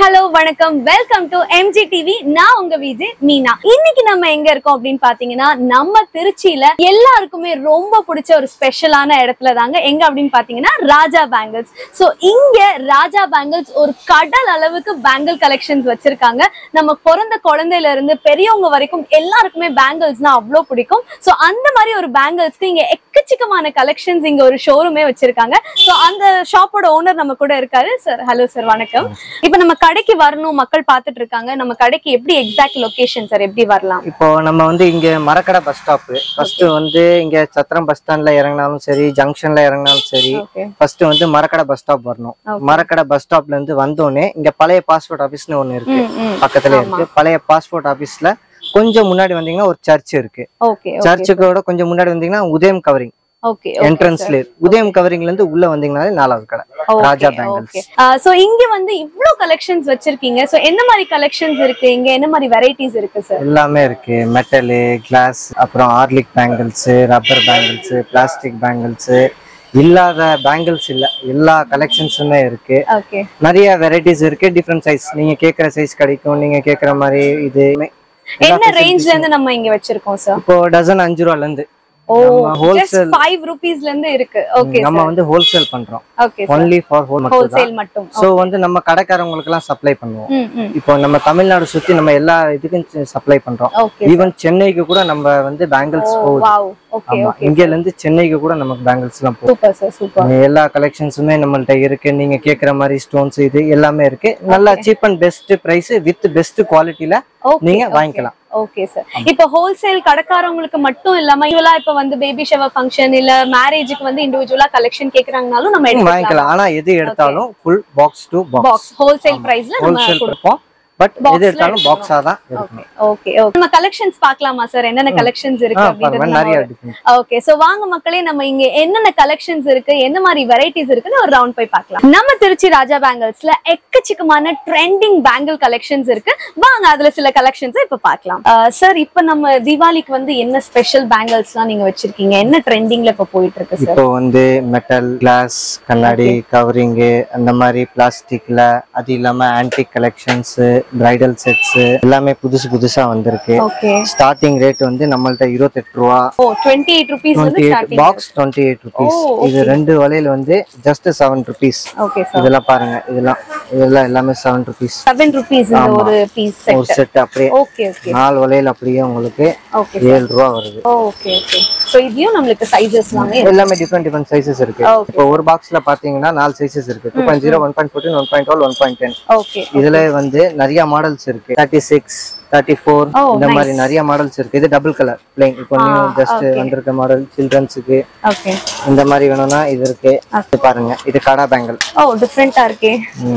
Hello வணக்கம் welcome to MG TV நான் உங்க விஜய் மீனா இன்னைக்கு நம்ம எங்க இருக்கோம் அப்படின்னு பாத்தீங்கன்னா நம்ம திருச்சியில எல்லாருக்குமே ரொம்ப பிடிச்ச ஒரு ஸ்பெஷலான இடத்துல தாங்க எங்க அப்படின்னு பாத்தீங்கன்னா ராஜா பேங்கிள்ஸ் சோ இங்க ராஜா பேங்கிள்ஸ் ஒரு கடல் அளவுக்கு பேங்கிள் கலெக்ஷன்ஸ் வச்சிருக்காங்க நம்ம பிறந்த குழந்தையில இருந்து பெரியவங்க வரைக்கும் எல்லாருக்குமே பேங்கிள்ஸ்னா அவ்வளோ பிடிக்கும் சோ அந்த மாதிரி ஒரு பேங்கிள்ஸ்க்கு இங்க எக்கச்சக்கமான கலெக்ஷன்ஸ் இங்க ஒரு ஷோரூமே வச்சிருக்காங்க சோ அந்த ஷாப்போட ஓனர் நம்ம கூட இருக்காரு சார் ஹலோ சார் வணக்கம் இப்ப நம்ம கடைக்கு வரணும் மக்கள் பார்த்துட்டு இருக்காங்க நம்ம கடைக்கு எப்படி எக்ஸாக்ட் லொகேஷன் சார் எப்படி வரலாம் இப்போ நம்ம வந்து இங்க மரக்கடை பஸ் ஸ்டாப் ஃபர்ஸ்ட் வந்து இங்க சத்திரம் பஸ் ஸ்டாண்ட்ல இறங்கினாலும் சரி ஜங்ஷன்ல இறங்கினாலும் சரி ஓகே ஃபர்ஸ்ட் வந்து மரக்கடை பஸ் ஸ்டாப் வரணும் Okay. மரக்கடை பஸ் ஸ்டாப்ல இருந்து வந்தோடனே இங்க பழைய பாஸ்போர்ட் ஆபீஸ்னு ஒண்ணு இருக்கு பக்கத்துல இருக்கு பழைய பாஸ்போர்ட் ஆபீஸ்ல கொஞ்சம் முன்னாடி வந்தீங்கன்னா ஒரு சர்ச் இருக்கு ஓகே சர்ச்சுக்கோட கொஞ்சம் முன்னாடி வந்தீங்கன்னா உதயம் கவரிங் ஓகே என்ட்ரன்ஸ்ல உதயம் கவரிங்ல இருந்து உள்ள வந்தீங்கனாலே நாலாவது கடை ராஜா பேங்கிள்ஸ் சோ இங்க வந்து இவ்ளோ கலெக்ஷன்ஸ் வச்சிருக்கீங்க சோ என்ன மாதிரி கலெக்ஷன்ஸ் இருக்கு இங்க என்ன மாதிரி வெரைட்டிஸ் இருக்கு சார் எல்லாமே இருக்கு மெட்டலு கிளாஸ் அப்புறம் ஆர்லிக் bangles rubber bangles plastic bangles இல்லாத பேங்கிள்ஸ் இல்ல எல்லா கலெக்ஷன்ஸுமே இருக்கு ஓகே நிறைய வெரைட்டிஸ் இருக்கு டிஃப்ரெண்ட் சைஸ் நீங்க கேக்குற சைஸ் கிடைக்கும் நீங்க கேக்குற மாதிரி இது என்ன ரேஞ்ச்ல இருந்து நம்ம இங்க வச்சிருக்கோம் சார் இப்போ டசன் அஞ்சு ரூபால இருந்து ஓ நம்ம ஜஸ்ட் wholesale- 5 ரூபீஸ்ல இருந்து இருக்கு ஓகே நம்ம வந்து ஹோல்சேல் பண்றோம் okay sir only for whole மட்டும் தான் ஹோல்சேல் மட்டும் ஸோ வந்து நம்ம கடைக்காரங்களுக்கு எல்லாம் சப்ளை பண்ணுவோம் ம் ம் இப்போ நம்ம தமிழ்நாடு சுத்தி நம்ம எல்லா இதுக்கும் சப்ளை பண்றோம் ஓகே ஈவன் சென்னைக்கு கூட நம்ம வந்து பேங்கிள்ஸ் போகுது வாவ் ஓகே ஆமா ஓகே இங்கல இருந்து சென்னைக்கு கூட நமக்கு பேங்கிள்ஸ் எல்லாம் போகுது சூப்பர் சார் சூப்பர் எல்லா கலெக்ஷன்ஸுமே நம்மள்ட்ட இருக்கு நீங்க கேக்குற மாதிரி ஸ்டோன்ஸ் இது எல்லாமே இருக்கு நல்லா cheap and best price with best குவாலிட்டில ஓகே நீங்க வாங்கிக்கலாம் ஓகே சார் இப்போ ஹோல்சேல் கடைக்காரங்களுக்கு மட்டும் இல்லாம இவளா இப்ப வந்து பேபி ஷவர் ஃபங்க்ஷன் இல்ல மேரேஜுக்கு வந்து இண்டிவிஜுவலா கலெக்ஷன் கேக்குறாங்கனாலும் நம்ம எடுத்துக்கலாம் வாங்கிக்கலாம் ஆனா எது எடுத்தாலும் full box to box box wholesale பிரைஸ்ல நம்ம ஹோல்சேல் கொடுப்போம் கொடுப்போம் பட் Box எது ல எடுத்தாலும் எடுத்துக்கலாம். பாக்ஸா தான் இருக்கும் ஓகே ஓகே நம்ம கலெக்ஷன்ஸ் பார்க்கலாமா சார் என்னென்ன கலெக்ஷன்ஸ் ஆ, இருக்கு பாருங்க, அப்படின்றது நிறைய நம்ம different. ஓகே சோ வாங்க மக்களே நம்ம இங்க என்னென்ன கலெக்ஷன்ஸ் இருக்கு என்ன மாதிரி வெரைட்டிஸ் இருக்குன்னு ஒரு ரவுண்ட் போய் பார்க்கலாம் நம்ம திருச்சி ராஜா பேங்கிள்ஸ்ல எக்கச்சக்கமான ட்ரெண்டிங் பேங்கிள் கலெக்ஷன்ஸ் இருக்கு வாங்க அதுல சில கலெக்ஷன்ஸ் இப்ப பார்க்கலாம் சார் இப்ப நம்ம தீபாவளிக்கு வந்து என்ன ஸ்பெஷல் பேங்கிள்ஸ்லாம் நீங்க வச்சிருக்கீங்க என்ன ட்ரெண்டிங்ல இப்ப போயிட்டு இருக்கு சார் இப்போ வந்து மெட்டல் கிளாஸ் கண்ணாடி கவரிங்கு அந்த மாதிரி பிளாஸ்டிக்ல அது இல்லாம ஆன்டிக் கலெக்ஷன்ஸ் பிரைடல் செட்ஸ் எல்லாமே புதுசு புதுசா வந்திருக்கு ஓகே ஸ்டார்டிங் ரேட் வந்து நம்மள்ட்ட இருபத்தெட்டு ரூபா ஓ டுவெண்ட்டி எயிட் ருபீஸ் வந்து twenty eight starting box twenty eight rupees Oh, இது ரெண்டு வலையில வந்து just seven rupees okay sir இதெல்லாம் பாருங்க இதெல்லாம் இதெல்லாம் எல்லாமே செவன் ருபீஸ் செவன் ருபீஸ் இந்த ஆமா. ஒரு பீஸ் ஒரு செட் செட் அப்படியே ஓகே ஓகே நாலு வலையில அப்படியே உங்களுக்கு ஓகே ஏழு ரூபா வருது ஓகே ஓகே சோ இதுலயும் நம்மளுக்கு சைஸஸ் எல்லாமே எல்லாமே டிஃப்ரெண்ட் டிஃப்ரெண்ட் சைஸஸ் இருக்கு Okay. இப்போ ஒரு பாக்ஸ்ல பாத்தீங்கன்னா நாலு சைஸஸ் இருக்கு two point zero one point fourteen one point twelve one point ten okay இதுல வந்து நிறைய மாடல்ஸ் இருக்கு thirty six thirty four Oh, இந்த மாதிரி nice. நிறைய மாடல்ஸ் இருக்கு இது டபுள் கலர் பிளைன் இப்போ நியூ Ah, ஜஸ்ட் okay. வந்திருக்க மாடல் சில்ட்ரன்ஸுக்கு ஓகே இந்த மாதிரி வேணும்னா இது இருக்கு இது பாருங்க இது கடா பேங்கிள் ஓ டிஃபரெண்டா இருக்கே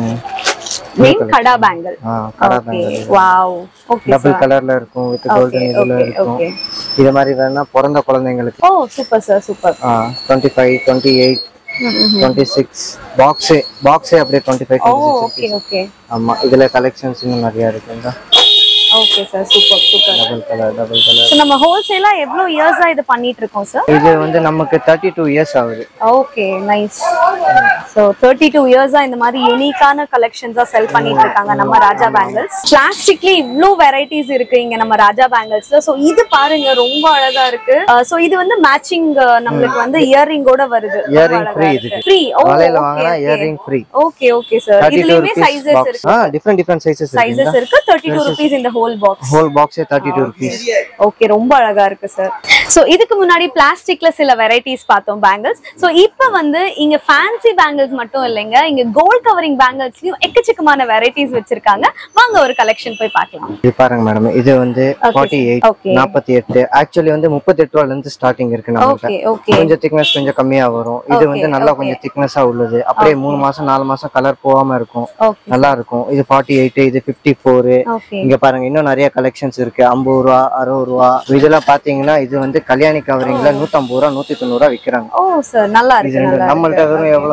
main kada bangle kada okay bangle wow okay double கலர்ல இருக்கும் வித் கோல்டன் இதுல ஓகே இருக்கும் ஓகே இது மாதிரி வேணா பிறந்த குழந்தைங்களுக்கு oh super sir super twenty five twenty eight twenty six பாக்ஸே பாக்ஸே அப்படியே twenty five oh okay okay ஆமா இதுல கலெக்ஷன்ஸ் இன்னும் நிறைய இருக்குங்க okay sir super super double colour double colour so நம்ம ஹோல்சேலா எவ்வளவு இயர்ஸா இது பண்ணிட்டு இருக்கோம் சார் இது வந்து நமக்கு தேர்ட்டி டூ இயர்ஸ் ஆகுது okay nice so thirty two இயர்ஸா இந்த மாதிரி யூனிக்கான கலெக்ஷன்ஸா செல் பண்ணிட்டு இருக்காங்க நம்ம ராஜா பேங்கிள்ஸ் பிளாஸ்டிக்ல இவ்ளோ வெரைட்டிஸ் இருக்கு இங்க நம்ம ராஜா பேங்கிள்ஸ்ல ஸோ இது பாருங்க ரொம்ப அழகா இருக்கு ஸோ இது வந்து மேட்சிங் நம்மளுக்கு வந்து இயரிங்கோட வருது இயரிங் ஃப்ரீ இதுக்கு ஃப்ரீ ஓ வலையில வாங்கினா earring free okay okay sir thirty two இதுலயுமே ருபீஸ் சைஸஸ் பாக்ஸ் இருக்கு ஆ டிஃப்ரெண்ட் டிஃப்ரெண்ட் சைஸஸ் சைஸஸ் இருக்கு தேர்ட்டி டூ ருபீஸ் இந்த ஹோல் பாக்ஸ் ஹோல் பாக்ஸே தேர்ட்டி டூ ருபீஸ் ஓகே ரொம்ப அழகா இருக்கு சார் சோ இதுக்கு முன்னாடி பிளாஸ்டிக்ல சில வெரைட்டிஸ் பார்த்தோம் பேங்கிள்ஸ் சோ இப்போ வந்து இங்க ஃபேன்சி பேங்கிள்ஸ் மட்டும் இல்லைங்க இங்க கோல்ட் கவரிங் பேங்கிள்ஸ்லயும் எக்கச்சக்கமான வெரைட்டிஸ் வச்சிருக்காங்க வாங்க ஒரு கலெக்ஷன் போய் பார்க்கலாம் இது பாருங்க மேடம் இது வந்து ஃபார்ட்டி எயிட் Okay. நாற்பத்தி எட்டு ஆக்சுவலி வந்து முப்பத்தெட்டு ரூபால இருந்து ஸ்டார்டிங் இருக்கு நம்மகிட்ட ஓகே ஓகே கொஞ்சம் திக்னஸ் கொஞ்சம் கம்மியா வரும் இது வந்து நல்லா கொஞ்சம் திக்னஸா உள்ளது அப்படியே மூணு மாசம் நாலு மாசம் கலர் போகாம இருக்கும் ஓகே நல்லா இருக்கும் இது ஃபார்ட்டி எயிட் இது ஃபிஃப்டி ஃபோரு ஓகே இங்க பாருங்க இன்னும் நிறைய கலெக்ஷன்ஸ் இருக்கு ஐம்பது ரூபா அறுபது ரூபா இதெல்லாம் பாத்தீங்கன்னா இது வந்து கல்யாணி கவரிங்ல நூத்தம்பது ரூபா நூத்தி தொண்ணூறு ரூபா விக்கிறாங்க ஓ சார் நல்லா இது இருக்கு ரெண்டு நல்லா நம்மள்ட்ட வெறும் எவ்வளவுனா 75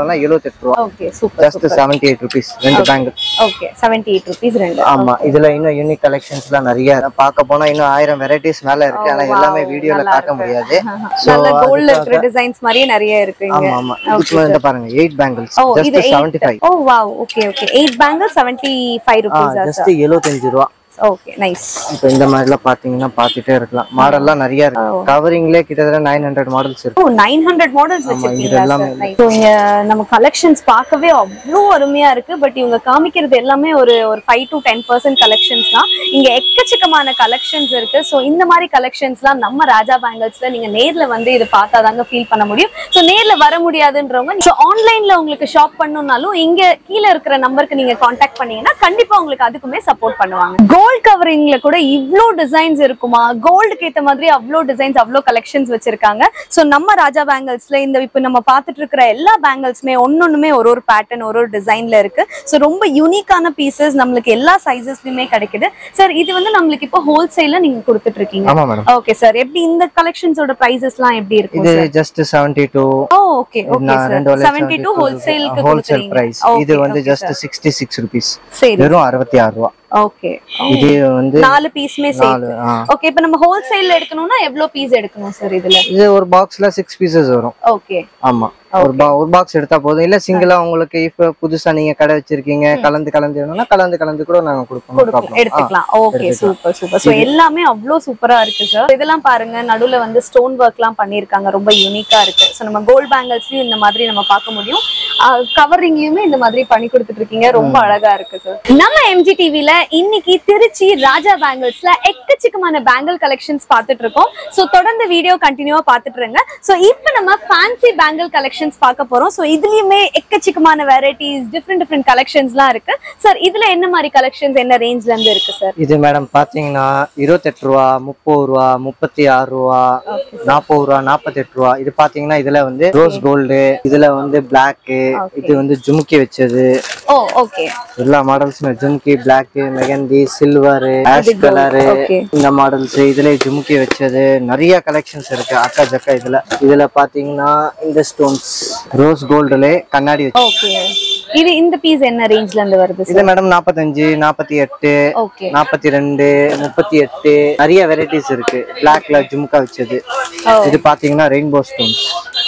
இருபத்தெட்டு ரூபா okay super just seventy eight rupees ரெண்டு bangle okay seventy eight rupees ரெண்டு ஆமா இதுல இன்னும் யூனிக் கலெக்ஷன்ஸ்லாம் நிறைய இருக்கு. பார்க்க போனா இன்னும் ஆயிரம் வெரைட்டிஸ் மேல இருக்கு ஆனா எல்லாமே வீடியோல காட்ட முடியாது So, நல்ல கோல்ட்ல இருக்கிற டிசைன்ஸ் மாதிரியே நிறைய இருக்கு இங்க ஆமா ஆமா இதுக்கு வந்து பாருங்க எயிட் பேங்கிள்ஸ் ஓ இது just seventy five oh wow okay okay eight bangle seventy five rupees just எழுபத்தஞ்சு ரூபா ஓகே நைஸ் இப்போ இந்த மாதிரிலாம் பாத்தீங்கன்னா பார்த்துட்டே இருக்கலாம் மாடல்லாம் நிறைய இருக்கு கவரிங்லேயே கிட்டத்தட்ட நைன் ஹண்ட்ரட் மாடல்ஸ் இருக்கு ஓ நைன் ஹண்ட்ரட் மாடல்ஸ் வச்சிருக்கீங்களா எல்லாமே சார் ஸோ இங்க நம்ம கலெக்ஷன்ஸ் பார்க்கவே அவ்வளோ அருமையா இருக்கு பட் இவங்க காமிக்கிறது எல்லாமே ஒரு ஒரு five to ten percent collections தான் இங்க எக்கச்சக்கமான கலெக்ஷன்ஸ் இருக்கு ஸோ இந்த மாதிரி கலெக்ஷன்ஸ்லாம் நம்ம ராஜா பேங்கிள்ஸ்ல நீங்க நேர்ல வந்து இது பார்த்தா தாங்க ஃபீல் பண்ண முடியும் ஸோ நேர்ல வர முடியாதுன்றவங்க ஸோ ஆன்லைன்ல உங்களுக்கு ஷாப் பண்ணணும்னாலும் இங்க கீழே இருக்கிற நம்பருக்கு நீங்க காண்டாக்ட் பண்ணீங்கன்னா கண்டிப்பா உங்களுக்கு அதுக்குமே சப்போர்ட் பண்ணுவாங்க கோல்ட் கவரிங்ல கூட இவ்ளோ டிசைன்ஸ் இருக்குமா கோல்டுக்கு ஏத்த மாதிரி அவ்வளோ டிசைன்ஸ் அவ்வளோ கலெக்ஷன்ஸ் வச்சிருக்காங்க ஸோ நம்ம ராஜா பேங்கிள்ஸ்ல இந்த இப்போ நம்ம பார்த்துட்டு இருக்கிற எல்லா பேங்கிள்ஸுமே ஒன்னொன்னுமே ஒரு ஒரு பேட்டர்ன் ஒரு ஒரு டிசைன்ல இருக்கு ஸோ ரொம்ப யூனிக்கான பீசஸ் நம்மளுக்கு எல்லா சைசஸ்லயுமே கிடைக்குது சார் இது வந்து நம்மளுக்கு இப்போ ஹோல்சேல்ல நீங்க கொடுத்துட்டு இருக்கீங்க ஆமா மேடம் ஓகே சார் எப்படி இந்த கலெக்ஷன்ஸோட பிரைசஸ்லாம் எப்படி இருக்கும் இது just seventy two oh okay okay நான் ரெண்டு சார் வளையல் செவன்டி டூ ஹோல்சேலுக்கு ஹோல்சேல் பிரைஸ் இது வந்து ஜஸ்ட் சிக்ஸ்டி சிக்ஸ் ருபீஸ் சரி வெறும் அறுபத்தி ஆறு ரூபா ஓகே இது வந்து நாலு பீஸ்மே நாலு சேர்த்து ஆ. ஓகே இப்போ நம்ம ஹோல்சேல்ல எடுக்கணும்னா எவ்வளவு பீஸ் எடுக்கணும் சார் இதுல இது ஒரு பாக்ஸ்ல சிக்ஸ் பீசஸ் வரும் ஓகே ஆமா ஒரு பா ஒரு பாக்ஸ் எடுத்தா போதும் இல்ல சிங்கிளா உங்களுக்கு இப்ப புதுசா நீங்க கடை வச்சிருக்கீங்க கலந்து கலந்து வேணும்னா கலந்து கலந்து கூட நாங்க கொடுப்போம் no problem. ஆ. எடுத்துக்கலாம் ஓகே சூப்பர் சூப்பர் சோ எல்லாமே அவ்வளோ சூப்பரா இருக்கு சார் இதெல்லாம் பாருங்க நடுவுல வந்து ஸ்டோன் ஒர்க்லாம் பண்ணிருக்காங்க ரொம்ப யூனிக்கா இருக்கு சோ நம்ம கோல்ட் பேங்கிள்ஸ்லயும் இந்த மாதிரி நம்ம பார்க்க முடியும் கவரிங்லயுமே இந்த மாதிரி பண்ணி கொடுத்துட்டு இருக்கீங்க ரொம்ப அழகா இருக்கு சார் நம்ம எம்ஜி டிவில இன்னைக்கு திருச்சி ராஜா பேங்கிள்ஸ்ல எக்கச்சக்கமான பேங்கிள் கலெக்ஷன்ஸ் பார்த்துட்டு இருக்கோம் சோ தொடர்ந்து வீடியோ கண்டினியூவா பார்த்துட்டு இருங்க சோ இப்போ நம்ம ஃபேன்சி பேங்கிள் கலெக்ஷன்ஸ் பார்க்க போறோம் சோ இதுலயுமே எக்கச்சக்கமான வெரைட்டிஸ் டிஃப்ரெண்ட் டிஃப்ரெண்ட் கலெக்ஷன்ஸ்லாம் இருக்கு சார் இதுல என்ன மாதிரி கலெக்ஷன்ஸ் என்ன ரேஞ்ச்ல இருந்து இருக்கு சார் இது மேடம் பாத்தீங்கன்னா இருபத்தெட்டு ரூபா முப்பது ரூபா முப்பத்தி ஆறு ரூபா நாற்பது ரூபா நாற்பத்தெட்டு ரூபா இது பாத்தீங்கன்னா இதுல வந்து ரோஸ் கோல்டு இதுல வந்து பிளாக் இது வந்து ஜுமுக்கி வச்சது ஓ ஓகே எல்லா மாடல்ஸுமே jhumki black mehndi silver ash colour okay. இந்த மாடல்ஸ் இதுல ஜும்கி வச்சது நிறைய கலெக்ஷன்ஸ் இருக்கு அக்கா ஜக்கா இதுல இதுல பாத்தீங்கன்னா இந்த ஸ்டோன்ஸ் ரோஸ் கோல்டுல கண்ணாடி வச்சு ஓகே இது இந்த பீஸ் என்ன ரேஞ்ச்ல இருந்து வருது இது மேடம் நாற்பத்தஞ்சு நாற்பத்தி எட்டு ஓகே நாற்பத்தி ரெண்டு முப்பத்தி எட்டு நிறைய வெரைட்டிஸ் இருக்கு பிளாக்ல ஜும்கா வச்சது இது பாத்தீங்கன்னா ரெயின்போ ஸ்டோன்ஸ்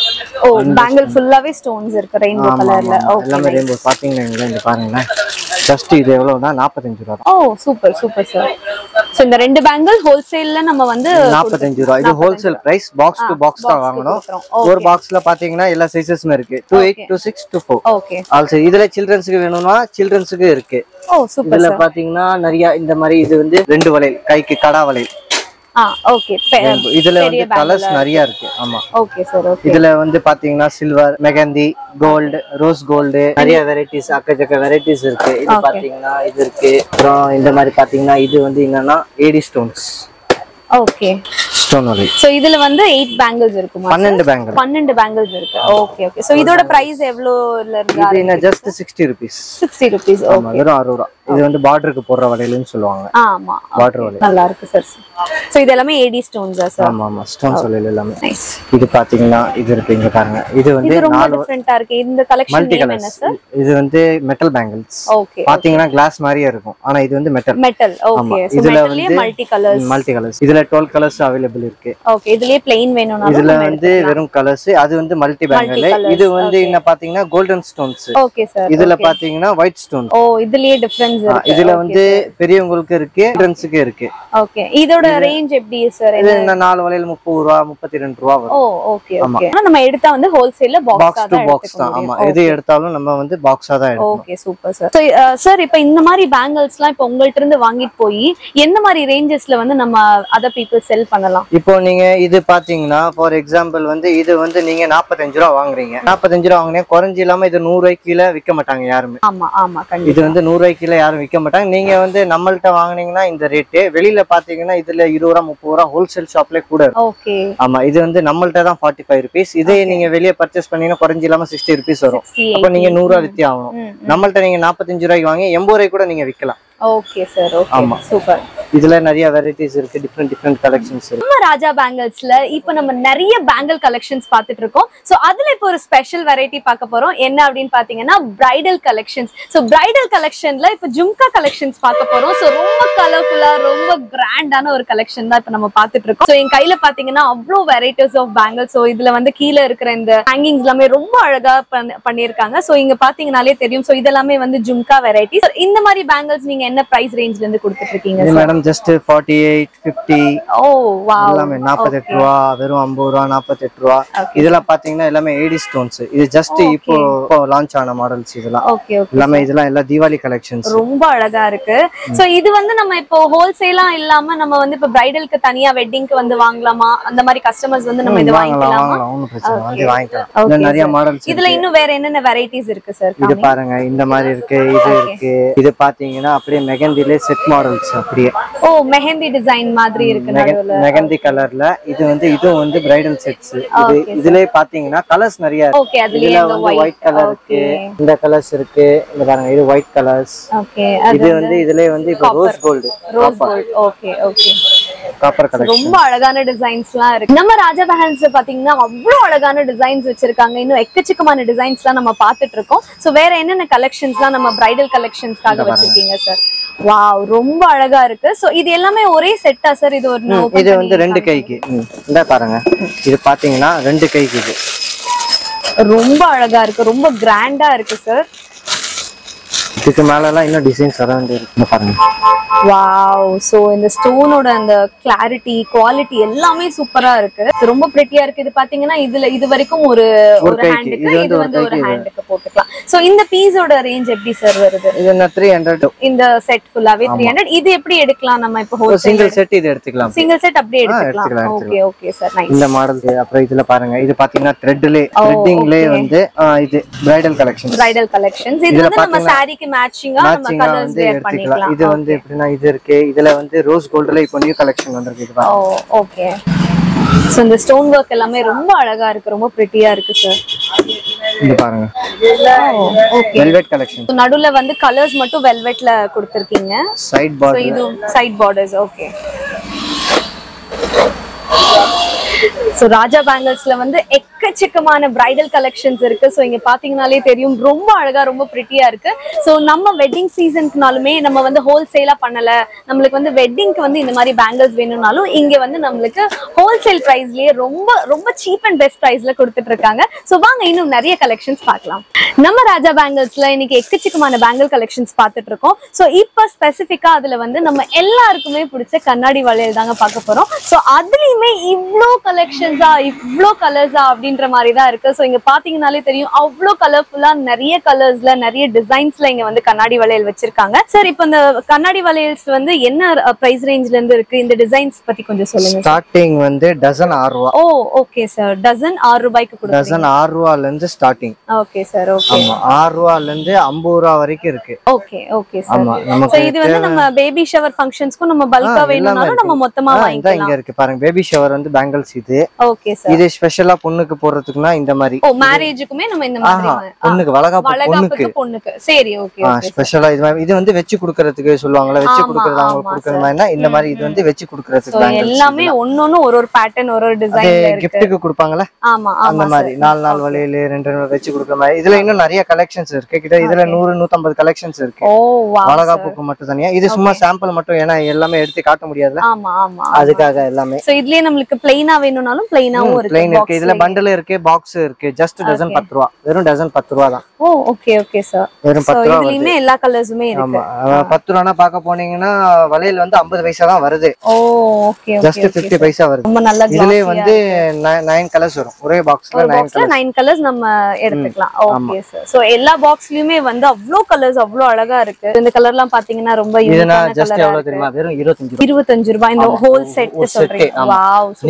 ஓ பேங்கிள் ஃபுல்லாவே ஸ்டோன்ஸ் இருக்கு ரெயின்போ கலர்ல ஓகே எல்லாமே ரெயின்போ பாத்தீங்கன்னா இங்க பாருங்களேன் ஜஸ்ட் இது எவ்வளவுனா நாற்பத்தஞ்சு ரூபா தான் oh super super sir so இந்த ரெண்டு பேங்கிள் ஹோல்சேல்ல நம்ம வந்து நாற்பத்தஞ்சு ரூபா இது wholesale price box to box தான் வாங்கணும் கொடுக்குறோம். ஒரு பாக்ஸ்ல பாத்தீங்கன்னா எல்லா சைசஸுமே இருக்கு two eight two six two four okay also இதுல சில்ட்ரன்ஸுக்கு வேணும்னா சில்ட்ரன்ஸுக்கு இருக்கு ஓ சூப்பர் இதுல பாத்தீங்கன்னா நிறைய இந்த மாதிரி இது வந்து ரெண்டு வளையல் கைக்கு கடா வளையல் ஆ ஓகே இதுல வந்து கலர்ஸ் நிறைய இருக்கு ஆமா ஓகே சார் ஓகே இதுல வந்து பாத்தீங்கன்னா silver mehndi gold rose gold நிறைய வெரைட்டிஸ் அக்கச்சக்க வெரைட்டிஸ் இருக்கு இது பாத்தீங்கன்னா இது இருக்கு அப்புறம் இந்த மாதிரி பாத்தீங்கன்னா இது வந்து என்னன்னா ஏடி ஸ்டோன்ஸ் ஓகே ஸ்டோன் வலை சோ இதுல வந்து எயிட் பேங்கிள்ஸ் இருக்குமா பன்னெண்டு பேங்கல் பன்னெண்டு பேங்கிள்ஸ் இருக்கு ஓகே ஓகே சோ இதோட பிரைஸ் எவ்வளோல இருந்து இது என்ன just sixty rupees sixty rupees ஆமா வெறும் அறுபது ரூபா இது வந்து பார்டருக்கு போடுற வளையல்னு சொல்லுவாங்க ஆமா பார்டர் வளையல் நல்லா இருக்கு சார் சோ இது எல்லாமே ஏடி ஸ்டோன்ஸா சார் ஆமா ஆமா ஸ்டோன்ஸ் வளையல் எல்லாமே நைஸ் இது பாத்தீங்கன்னா இது இருக்கு இங்க பாருங்க இது வந்து இது ரொம்ப நாலு டிஃபரெண்டா இருக்கு இந்த கலெக்ஷன் மல்டி நேம் என்ன கலர்ஸ் சார் இது வந்து மெட்டல் பேங்கிள்ஸ் ஓகே பாத்தீங்கன்னா கிளாஸ் மாதிரியே இருக்கும் ஆனா இது வந்து மெட்டல் மெட்டல் ஓகே சோ இதுல மெட்டல்லயே வந்து மல்டி கலர்ஸ் மல்டி கலர்ஸ் இதுல டுவெல் கலர்ஸ் அவைலபிள் இருக்கு ஓகே இதுலயே plain வேணும்னாலும் இதுல வந்து வெறும் கலர்ஸ் அது வந்து மல்டி பேங்கிள் colours, இது வந்து என்ன பாத்தீங்கன்னா கோல்டன் ஸ்டோன்ஸ் ஓகே சார் இதுல பாத்தீங்கன்னா ஒயிட் ஸ்டோன் ஓ இதுலயே டிஃபரன்ஸ் இருக்கு இதுல வந்து பெரியவங்களுக்கு இருக்கு சில்ட்ரன்ஸுக்கு இருக்கு ஓகே இதோட ரேஞ்ச் எப்படி சார் இது இந்த நாலு வளையல் முப்பது ரூபா முப்பத்தி ரெண்டு ரூபா வரும் ஓ ஓகே ஓகே நம்ம எடுத்தா வந்து ஹோல்சேல்ல பாக்ஸா பாக்ஸ் டு தான் பாக்ஸ் எடுத்துக்க தான் ஆமா முடியும் எது எடுத்தாலும் நம்ம வந்து பாக்ஸா தான் எடுக்கணும் ஓகே சூப்பர் சார் சார் இப்போ இந்த மாதிரி பேங்கிள்ஸ்லாம் இப்போ உங்கள்ட்ட இருந்து வாங்கிட்டு போய் எந்த மாதிரி ரேஞ்சஸ்ல வந்து நம்ம அதர் பீப்புள் செல் பண்ணலாம் இப்போ நீங்க இது பாத்தீங்கன்னா ஃபார் எக்ஸாம்பிள் வந்து இது வந்து நீங்க நாற்பத்தஞ்சு ரூபா வாங்குறீங்க நாற்பத்தஞ்சு ரூபா வாங்குனீங்க குறைஞ்சு இல்லாம இது நூறு ரூபாய்க்கு கீழே விற்க மாட்டாங்க யாருமே ஆமா ஆமா கண்டிப்பா இது வந்து நூறு ரூபாய்க்கு கீழே யாரும் விற்க மாட்டாங்க நீங்க வந்து நம்மள்ட்ட வாங்குனீங்கன்னா இந்த ரேட்டு வெளியில பாத்தீங்கன்னா இதுல இருபது ரூபா முப்பது ரூபா ஹோல்சேல் ஷாப்ல கூட இருக்கும் ஓகே ஆமா இது வந்து நம்மள்ட்ட தான் ஃபார்ட்டி ஃபைவ் ருபீஸ் இதே நீங்க வெளியே பர்ச்சேஸ் பண்ணீங்கன்னா குறைஞ்சு இல்லாம சிக்ஸ்டி ருபீஸ் வரும் அப்போ நீங்க நூறு ரூபா வித்தி ஆகணும் ம், நம்மள்ட்ட நீங்க நாற்பத்தஞ்சு ரூபாய்க்கு வாங்கி எண்பது ரூபாய்க்கு கூட நீங்க விற்கலாம் ஓகே சார் ஓகே ஆமா. சூப்பர் இதுல நிறைய வெரைட்டிஸ் இருக்கு டிஃப்ரெண்ட் டிஃப்ரெண்ட் கலெக்ஷன்ஸ் இருக்கு நம்ம ராஜா பேங்கிள்ஸ்ல இப்போ நம்ம நிறைய பேங்கிள் கலெக்ஷன்ஸ் பார்த்துட்டு இருக்கோம் சோ அதுல இப்போ ஒரு ஸ்பெஷல் வெரைட்டி பார்க்க போறோம் என்ன அப்படின்னு பாத்தீங்கன்னா பிரைடல் கலெக்ஷன்ஸ் சோ பிரைடல் கலெக்ஷன்ல இப்போ ஜும்கா கலெக்ஷன்ஸ் பார்க்க போறோம் சோ ரொம்ப கலர்ஃபுல்லா ரொம்ப கிராண்டான ஒரு கலெக்ஷன் தான் இப்போ நம்ம பார்த்துட்டு இருக்கோம் சோ என் கையில பாத்தீங்கன்னா அவ்வளோ வெரைட்டிஸ் ஆஃப் பேங்கிள் சோ இதுல வந்து கீழே இருக்கிற இந்த ஹேங்கிங்ஸ் எல்லாமே ரொம்ப அழகா பண்ண- பண்ணியிருக்காங்க சோ இங்க பாத்தீங்கனாலே தெரியும் சோ இதெல்லாமே வந்து ஜும்கா வெரைட்டி இந்த மாதிரி பேங்கிள்ஸ் நீங்க என்ன பிரைஸ் ரேஞ்ச்ல இருந்து கொடுத்துட்டு இருக்கீங்க இது madam just forty eight fifty oh wow எல்லாமே நாற்பத்தெட்டு ரூபா வெறும் ஐம்பது ரூபா நாற்பத்தெட்டு ரூபா Okay. இதெல்லாம் பாத்தீங்கன்னா எல்லாமே ஏடி ஸ்டோன்ஸ் இது ஜஸ்ட் இப்போ இப்போ லான்ச் ஆன மாடல்ஸ் இதெல்லாம் ஓகே ஓகே எல்லாமே இதெல்லாம் எல்லாம் தீபாவளி கலெக்ஷன்ஸ் ரொம்ப அழகா இருக்கு சோ இது வந்து நம்ம இப்போ ஹோல்சேலா இல்லாம நம்ம வந்து இப்போ பிரைடலுக்கு தனியா வெட்டிங்க்கு வந்து வாங்கலாமா அந்த மாதிரி கஸ்டமர்ஸ் வந்து நம்ம இது வாங்கலாம் வாங்கிக்கலாமா வாங்கலாம் ஒன்றும் பிரச்சனை இல்லை. வந்து வாங்கிக்கலாம் Okay, இன்னும் நிறைய மாடல்ஸ் இதுல இன்னும் வேற என்னென்ன வெரைட்டிஸ் இருக்கு சார் இது பாருங்க இந்த மாதிரி இருக்கு இது இருக்கு இது பாத்தீங்கன்னா அப்படியே மெகந்திலே செட் மாடல்ஸ் அப்படியே ஓ மெஹந்தி டிசைன் மாதிரி இருக்கு மெக- நடுவுல மெகந்தி கலர்ல இது வந்து இதுவும் வந்து பிரைடல் செட்ஸ் இது Okay, இதுலயே பாத்தீங்கன்னா கலர்ஸ் நிறைய இருக்கு ஓகே அதுலயே இதுல அந்த வந்து ஒயிட் ஒயிட் கலர் இருக்கு இந்த கலர்ஸ் இருக்கு இந்த பாருங்க இது ஒயிட் கலர்ஸ் ஓகே இது வந்து இதுலயே வந்து இப்போ rose gold rose gold okay okay copper colour ரொம்ப அழகான டிசைன்ஸ்லாம் இருக்கு நம்ம ராஜா பேஹன்ஸ் பாத்தீங்கன்னா அவ்வளவு அழகான டிசைன்ஸ் வச்சிருக்காங்க இன்னும் எக்கச்சக்கமான டிசைன்ஸ்லாம் நம்ம பார்த்துட்டு இருக்கோம் சோ வேற என்னென்ன கலெக்ஷன்ஸ்லாம் நம்ம பிரைடல் கலெக்ஷன்ஸ்க்காக வச்சிருக்கீங்க சார் வாவ் ரொம்ப அழகா இருக்கு சோ இது எல்லாமே ஒரே செட்டா சார் இது ஒரு நான் open இது பண்ணி வந்து ரெண்டு கைக்கு ம், இந்த பாருங்க இது பாத்தீங்கன்னா ரெண்டு கைக்கு இது ரொம்ப அழகா இருக்கு ரொம்ப கிராண்டா இருக்கு சார் இதுக்கு மேல எல்லாம் இன்னும் டிசைன்ஸ் வர வேண்டியது இந்த பாருங்க வாவ் சோ இந்த ஸ்டோனோட அந்த கிளாரிட்டி குவாலிட்டி எல்லாமே சூப்பரா இருக்கு இது ரொம்ப பிரெட்டியா இருக்கு இது பாத்தீங்கன்னா இதுல இது வரைக்கும் ஒரு ஒரு ஒரு கைக்கு. ஹேண்டுக்கு இது வந்து இது ஒரு வந்து ஒரு கைக்கு இது. ஹேண்டுக்கு போட்டுக்கலாம் சோ இந்த பீஸோட ரேஞ்ச் எப்படி சார் வருது இது என்ன த்ரீ ஹண்ட்ரட் இந்த செட் ஃபுல்லாவே த்ரீ ஹண்ட்ரட் இது எப்படி எடுக்கலாம் நம்ம இப்போ ஹோல்சேல் சிங்கிள் செட் இது எடுத்துக்கலாம் சிங்கிள் செட் அப்படியே எடுத்துக்கலாம் எடுத்துக்கலாம், ஓகே ஓகே சார் நைஸ் இந்த மாடல் அப்புறம் இதுல பாருங்க இது பாத்தீங்கன்னா த்ரெட்லே த்ரெட்டிங்லே வந்து ஆ, இது பிரைடல் கலெக்ஷன் பிரைடல் கலெக்ஷன்ஸ் இது இதுல வந்து நம்ம பாத்தீங்கன்னா சாரிக்கு மேட்சிங்கா நம்ம மேட்சிங்கா கலர்ஸ் வந்து வேர் எடுத்துக்கலாம் பண்ணிக்கலாம் இது வந்து எப்படின்னா இது இருக்கு இதுல வந்து ரோஸ் கோல்டுல இப்போ நியூ கலெக்ஷன் வந்திருக்கு இது ஓ பாருங்க. ஓகே சோ இந்த ஸ்டோன் ஒர்க் எல்லாமே ரொம்ப அழகா இருக்கு ரொம்ப பிரிட்டியா இருக்கு சார் இது பாருங்க ஓகே வெல்வெட் கலெக்ஷன் நடுவுல வந்து கலர்ஸ் மட்டும் வெல்வெட்ல கொடுத்திருக்கீங்க சைட் சோ பார்டர் இது side borders okay so Raja பேங்கிள்ஸ்ல வந்து எக்கச்சக்கமான பிரைடல் கலெக்ஷன்ஸ் இருக்கு சோ இங்க பாத்தீங்கனாலே தெரியும் ரொம்ப அழகா ரொம்ப பிரிட்டியா இருக்கு சோ நம்ம வெட்டிங் சீசனுக்குனாலுமே நம்ம வந்து ஹோல்சேலா பண்ணல நம்மளுக்கு வந்து வெட்டிங்க்கு வந்து இந்த மாதிரி பேங்கிள்ஸ் வேணும்னாலும் இங்க வந்து நம்மளுக்கு ஹோல்சேல் பிரைஸ்லயே ரொம்ப ரொம்ப சீப் அண்ட் பெஸ்ட் பிரைஸ்ல கொடுத்துட்டு இருக்காங்க சோ வாங்க இன்னும் நிறைய கலெக்ஷன்ஸ் பார்க்கலாம் நம்ம ராஜா பேங்கிள்ஸ்ல இன்னைக்கு எக்கச்சக்கமான பேங்கிள் கலெக்ஷன்ஸ் பார்த்துட்டு இருக்கோம் சோ இப்போ ஸ்பெசிஃபிக்கா அதுல வந்து நம்ம எல்லாருக்குமே பிடிச்ச கண்ணாடி வளையல் தாங்க பார்க்க போறோம் சோ அதுலயுமே இவ்ளோ கலெக்ஷன்ஸா இவ்ளோ கலர்ஸா அப்படின்ற மாதிரி தான் இருக்கு சோ இங்க பாத்தீங்கனாலே தெரியும் அவ்வளோ கலர்ஃபுல்லா நிறைய கலர்ஸ்ல நிறைய டிசைன்ஸ்ல இங்க வந்து கண்ணாடி வளையல் வச்சிருக்காங்க சார் இப்போ இந்த கண்ணாடி வளையல்ஸ் வந்து என்ன பிரைஸ் ரேஞ்ச்ல இருந்து இருக்கு இந்த டிசைன்ஸ் பத்தி கொஞ்சம் சொல்லுங்க ஸ்டார்டிங் வந்து டசன் ஆறு ரூபா ஓ ஓகே சார் டசன் ஆறு ரூபாய்க்கு கொடுக்குறீங்க டசன் ஆறு ரூபால இருந்து ஸ்டார்டிங் ஓகே சார் ஓகே ஆமா ஆறு ரூபால இருந்து ஐம்பது ரூபா வரைக்கும் இருக்கு ஓகே ஓகே சார் ஆமா சோ நமக்கு இது வந்து நம்ம பேபி ஷவர் ஃபங்க்ஷன்ஸ்க்கும் நம்ம பல்கா ஆ, எல்லாமே வேணும்னாலும் நம்ம இருக்கு. மொத்தமா ஆ, இந்தா வாங்கிக்கலாம் இங்க இருக்கு பாருங்க பேபி ஷவர் வந்து பேங்கிள்ஸ் இது ஓகே சார் இது ஸ்பெஷலா பொண்ணுக்கு போடுறதுக்குன்னா இந்த மாதிரி ஓ மேரேஜுக்குமே நம்ம இந்த மாதிரி ஆஹா பொண்ணுக்கு வளகாப்பு பொண்ணுக்கு வளகாப்புக்கு பொண்ணுக்கு சரி ஓகே ஓகே ஸ்பெஷலா இது மாதிரி- இது வந்து வச்சு குடுக்கறதுக்கு சொல்லுவாங்கல்ல வச்சு ஆமா, குடுக்கறது அவங்களுக்கு ஆமா, குடுக்கற மாதிரினா இந்த மாதிரி இது வந்து வச்சு சோ குடுக்கறதுக்கு bangles எல்லாமே இதெல்லாம். ஒன்னொன்னு ஒரு ஒரு பேட்டர்ன் ஒரு ஒரு அது டிசைன்ல இருக்கு கிஃப்ட்டுக்கு கொடுப்பாங்கல்ல ஆமா அந்த ஆமா மாதிரி நாலு நாள் வளையல் ரெண்டு நாள் வச்சு கொடுக்குற மாதிரி இதுல இன்னும் நிறைய கலெக்ஷன்ஸ் இருக்கு கிட்ட இதுல நூறு நூத்தம்பது கலெக்ஷன்ஸ் இருக்கு ஓ வா வளகாப்புக்கு மட்டும் தனியா இது சும்மா சாம்பிள் மட்டும் ஏன்னா எல்லாமே எடுத்து காட்ட முடியாதுல ஆமா ஆமா அதுக்காக எல்லாமே சோ இதுலயே நம்மளுக்கு பிளைனா வேணும்னாலும் பிளைனாவும் இருக்கு பிளைன் இருக்கு இதுல box பண்டல் இருக்கு பாக்ஸ் இருக்கு ஜஸ்ட் டசன் பத்து ரூபா வெறும் டசன் பத்து ரூபா தான் ஓ ஓகே ஓகே சார் வெறும் சோ பத்து ரூபா இதுலயுமே எல்லா கலர்ஸுமே இருக்கு ஆமா அஹ் பத்து ரூபானா பார்க்க போனீங்கன்னா வளையல் வந்து ஐம்பது பைசா தான் வருது oh okay just okay fifty paisa வருது ரொம்ப நல்ல இதுலயே glossy-ஆ வந்து நைன் கலர்ஸ் வரும் ஒரே பாக்ஸ்ல ஒரு நைன் பாக்ஸ்ல கலர்ஸ் நைன் கலர்ஸ் நம்ம எடுத்துக்கலாம் ஓகே சார் சோ எல்லா பாக்ஸ்லயுமே வந்து அவ்ளோ கலர்ஸ் அவ்ளோ அழகா இருக்கு இந்த கலர்லாம் பாத்தீங்கன்னா ரொம்ப இதுனா யூனிக்கான ஜஸ்ட் கலரா எவ்வளவு தெரியுமா வெறும் இருபத்தஞ்சு ரூபா இருபத்தஞ்சு ரூபாய் இந்த ஆமா, ஹோல் ஒரு- செட் ஒரு set, சொல்றீங்க ஆமா. வாவ் நீங்க ஐம்பது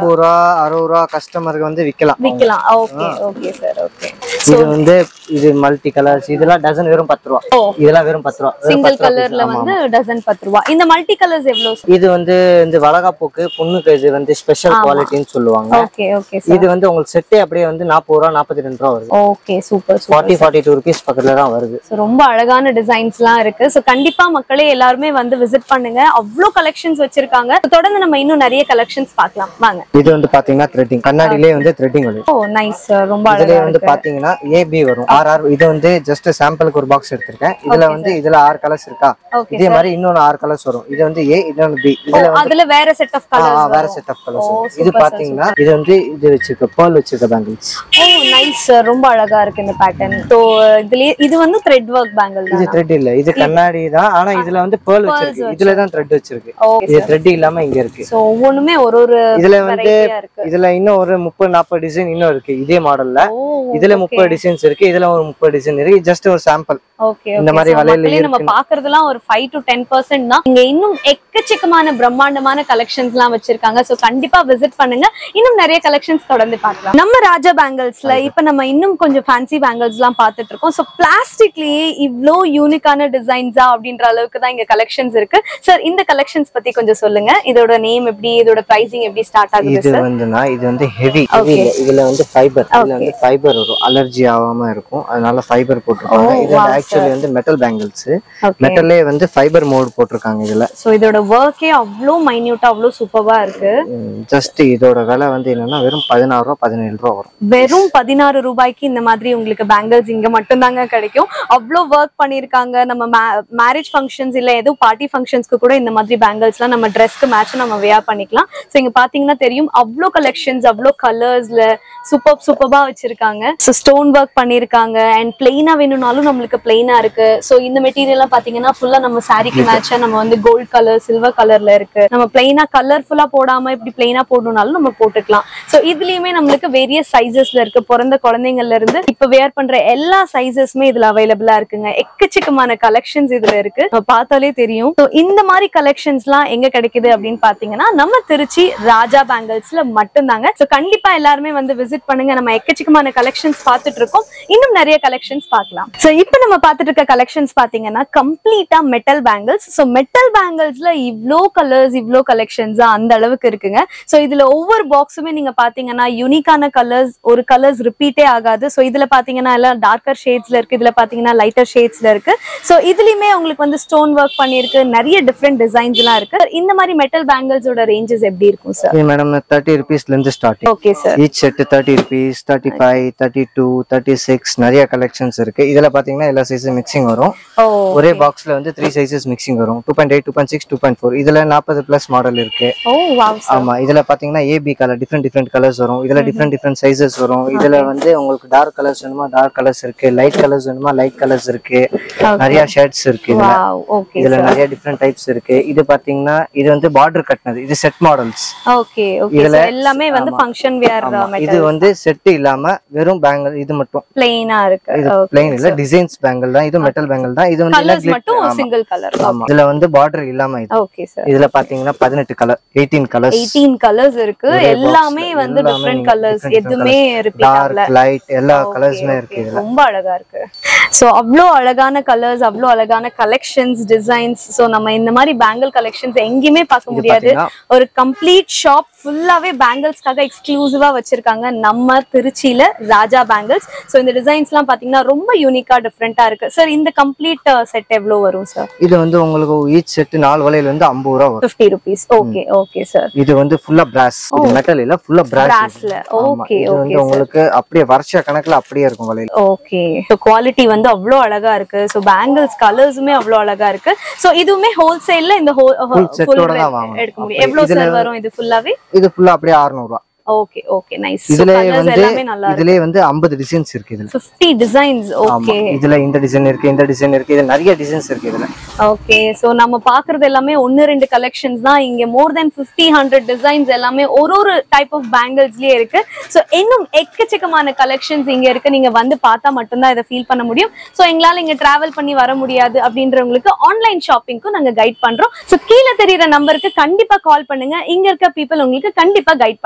நாற்பது ரூபா அறுபது ரூபா கஸ்டமருக்கு வந்து விற்கலாம் விக்கலாம் ஓகே ஓகே சார் ஓகே இது வந்து இது மல்டி கலர்ஸ் இதெல்லாம் டசன் வெறும் பத்து ரூபா ஓ. இதெல்லாம் வெறும் பத்து ரூபா வெறும் சிங்கிள் பத்து ரூபா கலர்ல piece. ஆமா, வந்து டசன் பத்து ரூபா இந்த மல்டி கலர்ஸ் எவ்வளவு சார் இது வந்து இந்த வளகாப்புக்கு பொண்ணுக்கு இது வந்து ஸ்பெஷல் குவாலிட்டின்னு சொல்லுவாங்க ஓகே ஓகே சார் இது வந்து உங்களுக்கு செட்டே அப்படியே வந்து நாற்பது ரூபா நாற்பத்தி ரெண்டு ரூபா வருது okay super super forty forty two rupees பக்கத்துல தான் வருது So, ரொம்ப அழகான டிசைன்ஸ்லாம் இருக்கு ஸோ கண்டிப்பா மக்களே எல்லாருமே வந்து விசிட் பண்ணுங்க அவ்வளோ கலெக்ஷன்ஸ் வச்சிருக்காங்க So, தொடர்ந்து நம்ம இன்னும் நிறைய கலெக்ஷன்ஸ் பார்க்கலாம் வாங்க இது வந்து பாத்தீங்கன்னா த்ரெட்டிங் கண்ணாடியிலே வந்து த்ரெட்டிங் வருது ஓ நைஸ் ரொம்ப இதுலயே அழகா வந்து பாத்தீங்கன்னா ஏபி வரும் ஆர் ஆர் இது வந்து ஜஸ்ட் சாம்பிளுக்கு ஒரு பாக்ஸ் எடுத்திருக்கேன் இதுல வந்து இதுல ஆறு கலர்ஸ் இருக்கா ஓகே இதே மாதிரி இன்னொன்னு ஆறு கலர்ஸ் வரும் இது வந்து ஏ இன்னொன்னு பி இதுல வந்து அதுல வேற set of ah, ah, colours வேற செட் ஆஃப் கலர்ஸ் ஓ, இது super, பாத்தீங்கன்னா இது வந்து இது வச்சிருக்க பேர்ல் வச்சிருக்க பேங்கிள்ஸ் ஓ நைஸ் ரொம்ப அழகா இருக்கு இந்த பேட்டர்ன் ஸோ இதுலயே இது வந்து த்ரெட் ஒர்க் பேங்கிள் இது தான் த்ரெட் இல்ல இது கண்ணாடி தான் ஆனா இதுல வந்து பேர்ல் வச்சிருக்கு இதுல தான் த்ரெட் வச்சிருக்கு ஓகே இது த்ரெட் இல்லாம இங்க இருக்கு ஸோ ஒவ்வொன்றுமே ஒரு ஒரு இதுல வந்து வெரைட்டியா இருக்கு இதுல இன்னும் ஒரு முப்பது நாற்பது டிசைன் இன்னும் இருக்கு இதே மாடல்ல ஓ இதுல முப்பது டிசைன்ஸ் இருக்கு இதுல ஒரு முப்பது டிசைன் இருக்கு ஜஸ்ட் ஒரு சாம்பிள் ஓகே இந்த மாதிரி வளையல் மக்களே நம்ம பாக்குறதுலாம் ஒரு ஃபைவ் டு டென் பர்சன்ட் தான் இங்க இன்னும் எக்கச்சக்கமான பிரம்மாண்டமான கலெக்ஷன்ஸ் எல்லாம் வச்சிருக்காங்க சோ கண்டிப்பா விசிட் பண்ணுங்க இன்னும் நிறைய கலெக்ஷன்ஸ் தொடர்ந்து பார்க்கலாம் நம்ம ராஜா பேங்கிள்ஸ்ல இப்ப நம்ம இன்னும் கொஞ்சம் ஃபேன்சி பேங்கிள்ஸ் எல்லாம் பார்த்துட்டு இருக்கோம் சோ பிளாஸ்டிக்லயே இவ்ளோ யூனிக்கான டிசைன்ஸா அப்படின்ற அளவுக்கு தான் இங்க கலெக்ஷன்ஸ் இருக்கு சார் இந்த கலெக்ஷன்ஸ் பத்தி கொஞ்சம் சொல்லுங்க இதோட நேம் எப்படி இதோட பிரைசிங் எப்படி ஸ்டார்ட் ஆகுது இது வந்துனா இது வந்து ஹெவி ஹெவி இதுல வந்து ஃபைபர் இதுல வந்து ஃபைபர் வரும் அலர்ஜி ஆகாம இருக்கும் அதனால ஃபைபர் போட்டிருக்காங்க இது வந்து ஆக்சுவலி வந்து மெட்டல் பேங்கிள்ஸ் ஓகே மெட்டல்லே வந்து ஃபைபர் மோட் போட்டிருக்காங்க இதுல சோ இதோட ஒர்க்கே அவ்வளோ மைன்யூட்டா அவ்வளோ சூப்பர்வா இருக்கு ஜஸ்ட் இதோட விலை வந்து என்னன்னா வெறும் பதினாறு ரூபா பதினேழு ரூபா வரும் வெறும் பதினாறு ரூபாய்க்கு இந்த மாதிரி உங்களுக்கு பேங்கிள்ஸ் இங்க மட்டும்தாங்க கிடைக்கும் அவ்வளோ ஒர்க் பண்ணியிருக்காங்க நம்ம மேரேஜ் ஃபங்க்ஷன்ஸ் இல்ல ஏதோ பார்ட்டி ஃபங்க்ஷன்ஸ்க்கு கூட இந்த மாதிரி பேங்கிள்ஸ்லாம் நம்ம ட்ரெஸ்க்கு மேட்ச் நம்ம வேர் பண்ணிக்கலாம் ஸோ இங்க பாத்தீங்கன்னா தெரியும் அவ்வளோ கலெக்ஷன்ஸ் அவ்வளோ கலர்ஸ்ல சூப்பர் சூப்பர்பா வச்சிருக்காங்க ஸோ ஸ்டோன் ஒர்க் பண்ணியிருக்காங்க அண்ட் பிளெயினா வேணும்னாலும் நம்மளுக்கு பிளெயினா இருக்கு ஸோ இந்த மெட்டீரியல்லாம் பாத்தீங்கன்னா ஃபுல்லா நம்ம சாரிக்கு மேட்சா நம்ம வந்து கோல்ட் கலர் சில்வர் கலர்ல இருக்கு நம்ம பிளெயினா கலர்ஃபுல்லா போடாம இப்படி பிளெயினா போடணும்னாலும் நம்ம போட்டுக்கலாம் ஸோ இதுலயுமே நம்மளுக்கு வேரியஸ் சைசஸ்ல இருக்கு பிறந்த குழந்தைங்கள்ல இருந்து இப்ப வேர் பண்ற எல்லா சைசஸுமே இதுல அவைலபிளா இருக்குங்க எக்கச்சக்கமான கலெக்ஷன்ஸ் இதுல இருக்கு நம்ம பார்த்தாலே தெரியும் ஸோ இந்த மாதிரி கலெக்ஷன்ஸ்லாம் எங்க கிடைக்குது அப்படின்னு பாத்தீங்கன்னா நம்ம திருச்சி ராஜா பேங்கிள்ஸ்ல மட்டும்தாங்க ஸோ கண்டிப்பா எல்லாருமே வந்து விசிட் பண்ணுங்க நம்ம எக்கச்சக்கமான கலெக்ஷன்ஸ் பார்த்துட்டு இருக்கோம் இன்னும் நிறைய கலெக்ஷன்ஸ் பார்க்கலாம் ஸோ இப்போ நம்ம பார்த்துட்டு இருக்க கலெக்ஷன்ஸ் பாத்தீங்கன்னா கம்ப்ளீட்டா மெட்டல் பேங்கிள்ஸ் ஸோ மெட்டல் பேங்கிள்ஸ்ல இவ்ளோ கலர்ஸ் இவ்ளோ கலெக்ஷன்ஸ் அந்த அளவுக்கு இருக்குங்க ஸோ இதுல ஒவ்வொரு பாக்ஸுமே நீங்க பாத்தீங்கன்னா யூனிக்கான கலர்ஸ் ஒரு கலர்ஸ் ரிப்பீட்டே ஆகாது ஸோ இதுல பாத்தீங்கன்னா எல்லாம் டார்க்கர் ஷேட்ஸ்ல இருக்கு இதுல பாத்தீங்கன்னா லைட்டர் ஷேட்ஸ்ல இருக்கு ஸோ இதுலயுமே உங்களுக்கு வந்து ஸ்டோன் ஒர்க் பண்ணிருக்கு நிறைய டிஃப்ரெண்ட் டிசைன்ஸ் எல்லாம் இருக்கு இந்த மாதிரி மெட்டல் பேங்கிள்ஸோட ரேஞ்சஸ் எப்படி இருக்கும் சார் இது மேடம் தேர்ட்டி ருபீஸ்ல இருந்து start okay sir each set thirty rupees thirty five thirty two thirty six நிறைய கலெக்ஷன்ஸ் இருக்கு இதுல பாத்தீங்கன்னா எல்லா சைஸும் மிக்சிங் வரும் ஓ ஒரே பாக்ஸ்ல வந்து த்ரீ சைஸஸ் மிக்சிங் வரும் two point eight two point six two point four இதுல நாற்பது பிளஸ் மாடல் இருக்கு ஓ வாவ் சார் ஆமா இதுல பாத்தீங்கன்னா AB colour different different colours வரும் இதுல டிஃப்ரெண்ட் டிஃப்ரெண்ட் சைஸஸ் வரும் இதுல வந்து உங்களுக்கு டார்க் கலர்ஸ் வேணுமா டார்க் கலர்ஸ் இருக்கு லைட் கலர்ஸ் வேணுமா லைட் கலர்ஸ் இருக்கு நிறைய ஷேட்ஸ் இருக்கு இதுல வாவ் ஓகே இதுல நிறைய டிஃப்ரெண்ட் டைப்ஸ் இருக்கு இது பாத்தீங்கன்னா இது வந்து பார்டர் கட்டினது இது செட் மாடல்ஸ் ஓகே ஓகே இதுல- எல்லாமே வந்து ஃபங்க்ஷன் வியர் இது மெட்டல் வந்து செட் இல்லாம வெறும் பேங்கிள் இது மட்டும் பிளெயினா இருக்கு இது பிளைன் இல்ல டிசைன்ஸ் பேங்கிள் தான் இது மெட்டல் பேங்கிள் தான் இது வந்து என்ன கலர்ஸ் glitter- மட்டும் ஆமா. சிங்கிள் கலர் ஆமா இதுல வந்து பார்டர் இல்லாம இது ஓகே சார் இதுல பாத்தீங்கன்னா பதினெட்டு கலர் எயிட்டீன் கலர்ஸ் 18 கலர்ஸ் இருக்கு ஒரே box எல்லாமே ல வந்து எல்லாமே டிஃப்ரெண்ட் நீங்க கலர்ஸ் different different எதுவுமே ரிப்பீட் ஆகல டார்க் லைட் எல்லா Okay, கலர்ஸுமே okay. இருக்கு இதுல ரொம்ப அழகா இருக்கு சோ அவ்வளோ அழகான கலர்ஸ் அவ்வளோ அழகான கலெக்ஷன்ஸ் டிசைன்ஸ் சோ நம்ம இந்த மாதிரி பேங்கிள் கலெக்ஷன்ஸ் எங்கேயுமே பார்க்க இது முடியாது பாத்தீங்கன்னா ஒரு கம்ப்ளீட் ஷாப் ஃபுல்லாவே பேங்கிள்ஸ்க்காக எக்ஸ்க்ளூசிவா வச்சிருக்காங்க நம்ம திருச்சியில ராஜா பேங்கிள்ஸ் சோ இந்த டிசைன்ஸ்லாம் பாத்தீங்கன்னா ரொம்ப யூனிக்கா டிஃப்ரெண்டா இருக்கு சார் இந்த கம்ப்ளீட் செட் எவ்வளவு வரும் சார் இது வந்து உங்களுக்கு ஈச் செட் நாலு வலையில வந்து ஐம்பது ரூபா வரும் fifty rupees okay okay sir இது வந்து ஃபுல்லா பிராஸ் இது மெட்டல் இல்ல ஃபுல்லா பிராஸ் Brassல. Okay, இது வந்து okay, உங்களுக்கு அப்படியே வருஷ கணக்குல அப்படியே இருக்கும் வலையில ஓகே ஸோ குவாலிட்டி வந்து அவ்வளோ அழகா இருக்கு ஸோ பேங்கிள்ஸ் கலர்ஸுமே அவ்வளோ அழகா இருக்கு ஸோ இதுவுமே ஹோல்சேல்ல இந்த ஹோல் Full set ஓட தான் வாங்கணும். எடுக்க முடியும் எவ்வளோ இதுல- சார் வரும் இது ஃபுல்லாவே இது ஃபுல்லா அப்படியே 600 ரூபா ஓகே ஓகே நைஸ் இதுல கலர்ஸ் வந்து எல்லாமே நல்லா இருக்கு இதுலயே வந்து 50 டிசைன்ஸ் இருக்கு இதுல ஃபிஃப்டி டிசைன்ஸ் ஆமா ஓகே இதுல இந்த டிசைன் இருக்கு இந்த டிசைன் இருக்கு இது நிறைய டிசைன்ஸ் இருக்கு இதுல ஓகே ஸோ நம்ம பாக்குறது எல்லாமே ஒன்னு ரெண்டு கலெக்ஷன்ஸ் தான் இங்க more then fifty hundred designs எல்லாமே ஒரு ஒரு டைப் ஆஃப் பேங்கிள்ஸ்லயே இருக்கு ஸோ இன்னும் எக்கச்சக்கமான கலெக்ஷன்ஸ் இங்க இருக்கு நீங்க வந்து பார்த்தா மட்டும்தான் இதை ஃபீல் பண்ண முடியும் ஸோ எங்களால இங்க டிராவல் பண்ணி வர முடியாது அப்படின்றவங்களுக்கு ஆன்லைன் ஷாப்பிங்க்கும் நாங்க கைட் பண்றோம் ஸோ கீழே தெரியுற நம்பருக்கு கண்டிப்பா கால் பண்ணுங்க இங்க இருக்க பீப்புள் உங்களுக்கு கண்டிப்பா கைட் பண்ணுவாங்க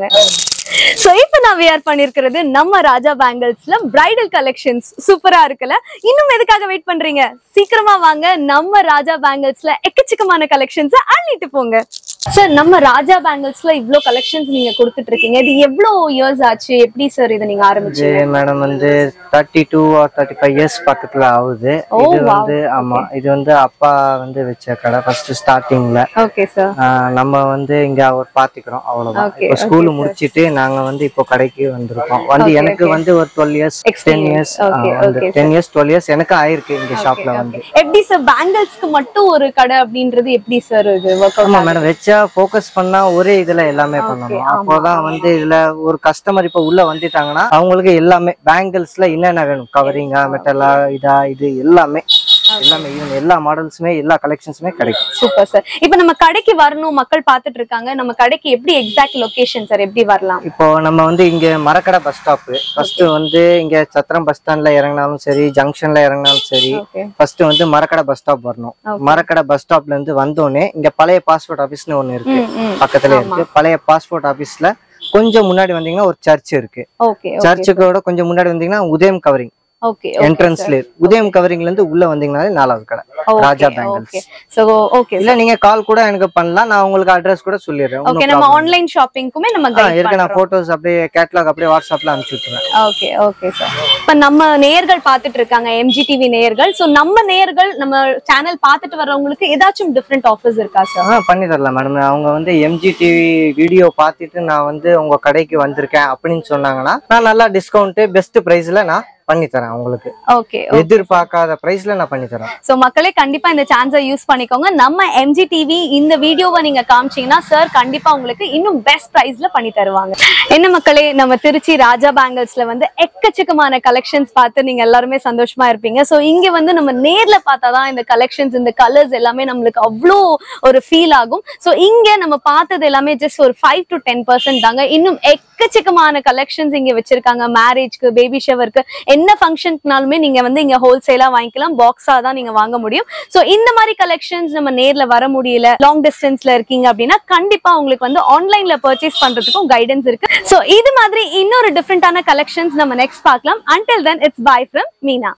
சோ இப்போ நான் வியர் பண்ணிருக்கிறது நம்ம ராஜா பேங்கிள்ஸ்ல பிரைடல் கலெக்ஷன்ஸ் சூப்பரா இருக்குல்ல இன்னும் எதுக்காக வெயிட் பண்றீங்க சீக்கிரமா வாங்க நம்ம ராஜா பேங்கிள்ஸ்ல எக்கச்சக்கமான கலெக்ஷன்ஸ் அள்ளிட்டு போங்க சார் நம்ம ராஜா பேங்கிள்ஸ்ல இவ்ளோ கலெக்ஷன்ஸ் நீங்க கொடுத்துட்டு இருக்கீங்க இது எவ்வளவு இயர்ஸ் ஆச்சு எப்படி சார் இதை நீங்க ஆரம்பிச்சீங்க இது மேடம் வந்து thirty two or thirty five years பக்கத்துல ஆகுது Oh, இது wow. வந்து ஆமா இது வந்து அப்பா வந்து வச்ச கடை ஃபர்ஸ்ட் ஸ்டார்டிங்ல ஓகே சார் நம்ம வந்து இங்க அவர் பாத்துக்கிறோம் அவ்வளவுதான் Okay, இப்போ ஸ்கூல் okay, sir. முடிச்சிட்டு நாங்க வந்து இப்போ கடைக்கு வந்திருக்கோம் வந்து Okay, எனக்கு okay. வந்து ஒரு twelve years ten Experience. Years Okay, okay, ten years twelve years எனக்கு ஆயிருக்கு இங்க ஷாப்ல வந்து எப்படி சார் பேங்கிள்ஸ்க்கு மட்டும் ஒரு கடை அப்படின்றது எப்படி சார் இது ஒர்க் ஆமா அவுட் மேடம் வச்சா ஃபோக்கஸ் பண்ணா ஒரே இதுல எல்லாமே Okay, பண்ணணும் ஆமா, அப்போதான் வந்து இதுல ஒரு கஸ்டமர் இப்ப உள்ள வந்துட்டாங்கன்னா அவங்களுக்கு எல்லாமே பேங்கிள்ஸ்ல என்னென்ன வேணும் கவரிங்கா மெட்டலா இதா இது எல்லாமே எல்லாமே even எல்லா மாடல்ஸுமே எல்லா கலெக்ஷன்ஸுமே கிடைக்கும் சூப்பர் சார் இப்போ நம்ம கடைக்கு வரணும் மக்கள் பார்த்துட்டு இருக்காங்க நம்ம கடைக்கு எப்படி எக்ஸாக்ட் லொகேஷன் சார் எப்படி வரலாம் இப்போ நம்ம வந்து இங்க மரக்கடை பஸ் ஸ்டாப் ஃபர்ஸ்ட் வந்து இங்க சத்திரம் பஸ் ஸ்டாண்ட்ல இறங்கினாலும் சரி ஜங்ஷன்ல இறங்கினாலும் சரி ஓகே ஃபர்ஸ்ட் வந்து மரக்கடை பஸ் ஸ்டாப் வரணும் Okay. மரக்கடை பஸ் ஸ்டாப்ல இருந்து வந்தோடனே இங்க பழைய பாஸ்போர்ட் ஆபீஸ்னு ஒண்ணு இருக்கு ம் ம் பக்கத்துல இருக்கு பழைய பாஸ்போர்ட் ஆபீஸ்ல கொஞ்சம் முன்னாடி வந்தீங்கன்னா ஒரு சர்ச் இருக்கு ஓகே சர்ச்சுக்கோட கொஞ்சம் முன்னாடி வந்தீங்கன்னா உதயம் கவரிங் ஓகே என்ட்ரன்ஸ்ல உதயம் கவரிங்ல இருந்து உள்ள வந்தீங்கனாலே நாலாவது கடை Raja bangles okay so okay இல்ல நீங்க கால் கூட எனக்கு பண்ணலாம் நான் உங்களுக்கு அட்ரஸ் கூட சொல்லிடுறேன் ஓகே நம்ம ஆன்லைன் ஷாப்பிங்க்குமே நம்ம கைட் இருக்கு நான் பண்றோம் போட்டோஸ் அப்படியே கேட்லாக் அப்படியே வாட்ஸ்அப்ல அனுப்பிச்சு விட்டுறேன் ஓகே ஓகே சார் இப்ப நம்ம நேயர்கள் பார்த்துட்டு இருக்காங்க எம்ஜிடிவி நேயர்கள் சோ நம்ம நேயர்கள் நம்ம சேனல் பார்த்துட்டு வர்றவங்களுக்கு ஏதாச்சும் டிஃப்ரெண்ட் ஆஃபர்ஸ் இருக்கா சார் ஆ பண்ணி தரலாம் மேடம் அவங்க வந்து எம்ஜி டிவி வீடியோ பார்த்துட்டு நான் வந்து உங்க கடைக்கு வந்திருக்கேன் அப்படின்னு சொன்னாங்கன்னா நான் நல்லா டிஸ்கவுண்ட் பெஸ்ட் பிரைஸ்ல நான் பண்ணி தரேன் உங்களுக்கு ஓகே எதிர்பார்க்காத பிரைஸ்ல நான் பண்ணி தரேன் சோ மக்களே கண்டிப்பா இந்த சான்ஸை யூஸ் பண்ணிக்கோங்க நம்ம எம்ஜி டிவி இந்த வீடியோவை நீங்க காமிச்சீங்கன்னா சார் கண்டிப்பா உங்களுக்கு இன்னும் பெஸ்ட் பிரைஸ்ல பண்ணி தருவாங்க என்ன மக்களே நம்ம திருச்சி ராஜா பேங்கிள்ஸ்ல வந்து எக்கச்சக்கமான கலெக்ஷன்ஸ் பார்த்து நீங்க எல்லாருமே சந்தோஷமா இருப்பீங்க சோ இங்க வந்து நம்ம நேர்ல பார்த்தாதான் இந்த கலெக்ஷன்ஸ் இந்த கலர்ஸ் எல்லாமே நம்மளுக்கு அவ்வளோ ஒரு ஃபீல் ஆகும் சோ இங்க நம்ம பார்த்தது எல்லாமே ஜஸ்ட் ஒரு ஃபைவ் டு டென் பர்சன்ட் தாங்க இன்னும் எக்கச்சக்கமான கலெக்ஷன்ஸ் இங்க வச்சிருக்காங்க மேரேஜ்க்கு பேபி ஷவருக்கு என்ன ஃபங்க்ஷனுக்குனாலுமே நீங்க வந்து இங்க ஹோல்சேலா வாங்கிக்கலாம் பாக்ஸா தான் நீங்க வாங்க முடியும் சோ இந்த மாதிரி கலெக்ஷன்ஸ் நம்ம நேர்ல வர முடியல லாங் டிஸ்டன்ஸ்ல இருக்கீங்க அப்படின்னா கண்டிப்பா உங்களுக்கு வந்து ஆன்லைன்ல பர்ச்சேஸ் பண்றதுக்கும் கைடன்ஸ் இருக்கு சோ இது மாதிரி இன்னொரு டிஃப்ரெண்டான கலெக்ஷன்ஸ் நம்ம நெக்ஸ்ட் பார்க்கலாம் until then it's bye from Meena